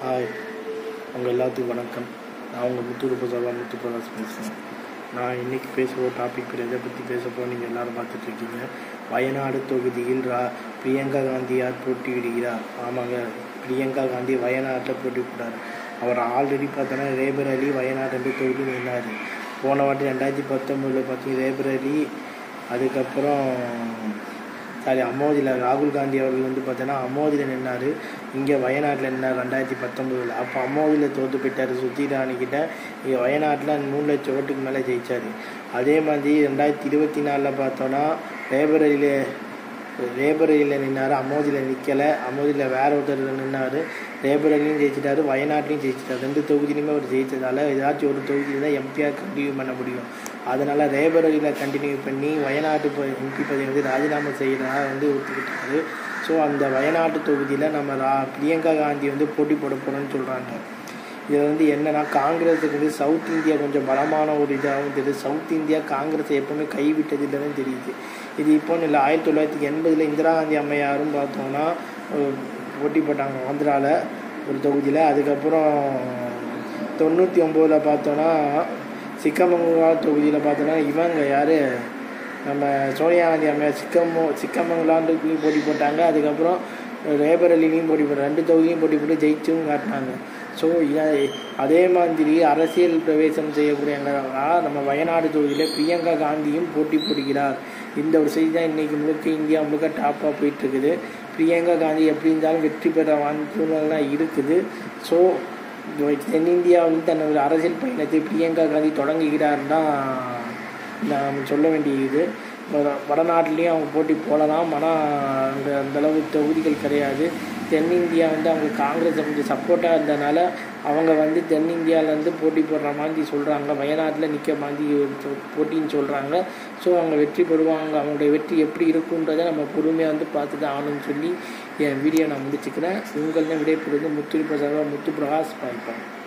hi உங்கள் எல்லாத்துக்கும் வணக்கம் நான் உங்கள் முத்து ரூபசாவா முத்து பிரகாஷ் பேசுகிறேன் நான் இன்றைக்கி பேச ஒரு டாபிக் எதை பற்றி பேச போகிறோம் நீங்கள் எல்லோரும் பார்த்துட்ருக்கீங்க வயநாடு தொகுதியில் ரா பிரியங்கா காந்தியார் போட்டியிடுகிறார் ஆமாங்க பிரியங்கா காந்தி வயநாட்டில் போட்டியிட்டார் அவர் ஆல்ரெடி பார்த்தோன்னா ரேபர் அலி வயநாடு ரெண்டு தொகுதி நின்னார் போன வாட்டி ரெண்டாயிரத்தி பத்தொம்பதில் பார்த்தீங்கன்னா ரேபர் அலி அதுக்கப்புறம் சாரி அமோதியில் ராகுல் காந்தி அவர்கள் வந்து பார்த்தோன்னா அமோதியில் நின்னார் இங்கே வயநாட்டில் நின்னார் ரெண்டாயிரத்தி பத்தொம்போதில் அப்போ அமோதியில் தோற்று போயிட்டார் சுத்திராணிக்கிட்ட இங்கே வயநாட்டில் மூணு லட்சம் ஓட்டுக்கு மேலே ஜெயித்தார் அதே மாதிரி ரெண்டாயிரத்தி இருபத்தி நாலில் பார்த்தோன்னா ரேபரலியில் ரேபரலியில் நின்னார் அமோதியில் நிற்கலை அமோதியில் வேற ஒருத்தர் நின்னார் ரேபரலியும் ஜெயிச்சிட்டாரு வயநாட்டிலையும் ஜெயிச்சிட்டார் ரெண்டு தொகுதியிலுமே அவர் ஜெயித்ததால் ஏதாச்சும் ஒரு தொகுதியில் தான் எம்பியாக கண்டினியூ பண்ண முடியும் அதனால் ரேபரலியில் கண்டினியூ பண்ணி வயநாட்டு எம்பி பதவி வந்து ராஜினாமா செய்கிறதா வந்து ஒத்துக்கிட்டாரு ஸோ அந்த வயநாட்டு தொகுதியில் நம்ம ரா பிரியங்கா காந்தி வந்து போட்டி போட போகிறோன்னு சொல்கிறாங்க இதில் வந்து என்னென்னா காங்கிரஸுக்கு வந்து சவுத் இந்தியா கொஞ்சம் பலமான ஒரு இதாகவும் தெரியுது சவுத் இந்தியா காங்கிரஸை எப்போவுமே கைவிட்டது இல்லைன்னு தெரியுது இது இப்போன்னு இல்லை ஆயிரத்தி தொள்ளாயிரத்தி எண்பதில் இந்திரா காந்தி அம்மையாரும் பார்த்தோம்னா போட்டி போட்டாங்க ஆந்திராவில் ஒரு தொகுதியில் அதுக்கப்புறம் தொண்ணூற்றி ஒம்போதில் பார்த்தோன்னா சிக்கமங்கலம் தொகுதியில் பார்த்தோன்னா இவங்க யார் நம்ம சோனியா காந்தி அம்மையார் சிக்கமோ சிக்கமங்கலாண்டுக்குள்ளேயும் போட்டி போட்டாங்க அதுக்கப்புறம் ரேபரலிலையும் போட்டி போட்டாங்க ரெண்டு தொகுதியும் போட்டி போட்டு ஜெயிச்சும் காட்டினாங்க ஸோ அதே மாதிரி அரசியல் பிரவேசம் செய்யக்கூடியவங்களா நம்ம வயநாடு தொகுதியில் பிரியங்கா காந்தியும் போட்டி போடுகிறார் இந்த ஒரு செய்தி தான் இன்றைக்கி முழுக்க இந்தியா முழுக்க டாப்பாக போயிட்டுருக்குது பிரியங்கா காந்தி எப்படி இருந்தாலும் வெற்றி பெற சூழ்நிலாம் இருக்குது ஸோ தென்னிந்தியா வந்து தன்னோட அரசியல் பயணத்தை பிரியங்கா காந்தி தொடங்குகிறார் தான் நாம் சொல்ல வேண்டியது வடநாட்டிலையும் அவங்க போட்டி போடலாம் ஆனால் அங்கே அந்தளவு தொகுதிகள் கிடையாது தென்னிந்தியா வந்து அவங்க காங்கிரஸ் கொஞ்சம் சப்போர்ட்டாக இருந்தனால அவங்க வந்து தென்னிந்தியாவிலேருந்து போட்டி போடுற மாதிரி சொல்கிறாங்க வயநாட்டில் நிற்க மாதிரி போட்டின்னு சொல்கிறாங்க ஸோ அவங்க வெற்றி பெறுவாங்க அவங்களுடைய வெற்றி எப்படி இருக்குன்றதை நம்ம பொறுமையாக வந்து பார்த்து தான் ஆகணும்னு சொல்லி என் வீடியோ நான் முடிச்சுக்கிறேன் உங்களிடம் விடைபெறுவது முத்து பிரசாதா முத்து பிரகாஷ் பாய்ப்பான்